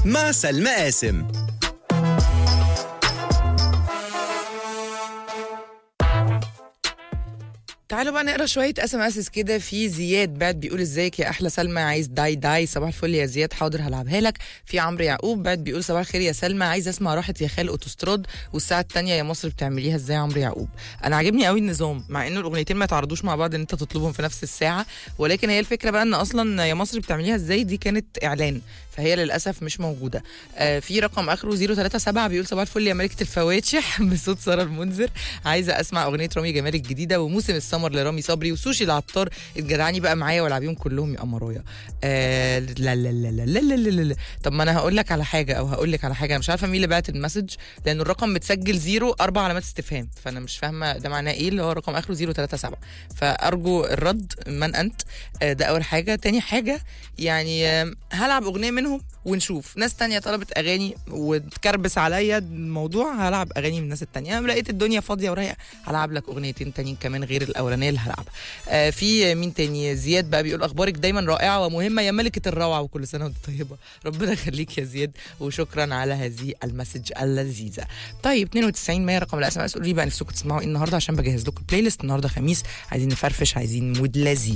مع سلمى قاسم تعالوا بقى نقرا شويه اس ام اس كده في زياد بعد بيقول ازيك يا احلى سلمى عايز داي داي صباح الفل يا زياد حاضر هلعبها لك في عمرو يعقوب بعد بيقول صباح الخير يا سلمى عايز اسمع راحه يا خال اوتوستراد والساعه الثانيه يا مصر بتعمليها ازاي يا عمرو يعقوب انا عاجبني قوي النظام مع انه الاغنيتين ما يتعرضوش مع بعض ان انت تطلبهم في نفس الساعه ولكن هي الفكره بقى ان اصلا يا مصر بتعمليها ازاي دي كانت اعلان فهي للاسف مش موجوده آه في رقم اخره 037 بيقول صباح الفل يا ملكه الفواتح بصوت ساره المنذر عايزه اسمع اغنيه رامي جمال الجديده وموسم السمر لرامي صبري وسوشي العطار اتجدعني بقى معايا والعبيهم كلهم يا قمرايا آه لا لا لا لا لا لا لا لا طب ما انا هقول لك على حاجه او هقول لك على حاجه انا مش عارفه مين اللي بعت المسج لان الرقم متسجل زيرو اربع علامات استفهام فانا مش فاهمه ده معناه ايه اللي هو رقم اخره 037 فارجو الرد من انت آه ده اول حاجه تاني حاجه يعني آه هلعب اغنيه منهم ونشوف ناس تانية طلبت اغاني وتكربس عليا الموضوع هلعب اغاني من الناس التانية أنا لقيت الدنيا فاضيه ورايقه هلعب لك اغنيتين تانيين كمان غير الاولانيه اللي هلعبها آه في مين تاني زياد بقى بيقول اخبارك دايما رائعه ومهمه يا ملكه الروعه وكل سنه وانت طيبه ربنا يخليك يا زياد وشكرا على هذه المسج اللذيذه طيب 92 100 رقم الاس ام اس قولوا لي بقى نفسكم تسمعوا ايه النهارده عشان بجهز لكم البلاي ليست النهارده خميس عايزين نفرفش عايزين مود لذيذ